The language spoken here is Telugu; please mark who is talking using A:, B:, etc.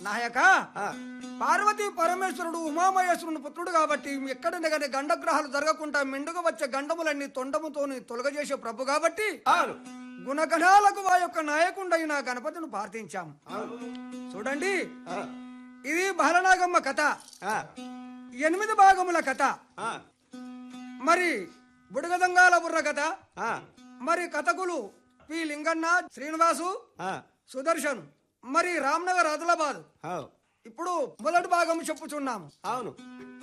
A: నాయక
B: ఆ,
A: పార్వతీ పరమేశ్వరుడు ఉమామహేశ్వరుని పుత్రుడు కాబట్టి ఎక్కడనే కానీ గండగ్రహాలు జరగకుండా మెండుగా వచ్చే గండములన్నీ తొండముతోని తొలగజేసే ప్రభు కాబట్టి
B: అవును
A: గుణగణాలకు వా యొక్క నాయకుండైన గణపతిని ప్రార్థించాం చూడండి
B: ఆ,
A: ఇది బాలనాగమ్మ కథ
B: ఆ,
A: ఎనిమిది భాగముల కథ
B: ఆ,
A: మరి బుడగదంగాల బుర్ర కథ
B: ఆ,
A: మరి కథకులు పి లింగన్న శ్రీనివాసు
B: ఆ,
A: సుదర్శన్ మరి రామ్నగర్ ఆదిలాబాద్
B: అవు,
A: ఇప్పుడు మొదటి భాగం చెప్పుచున్నాము
B: అవును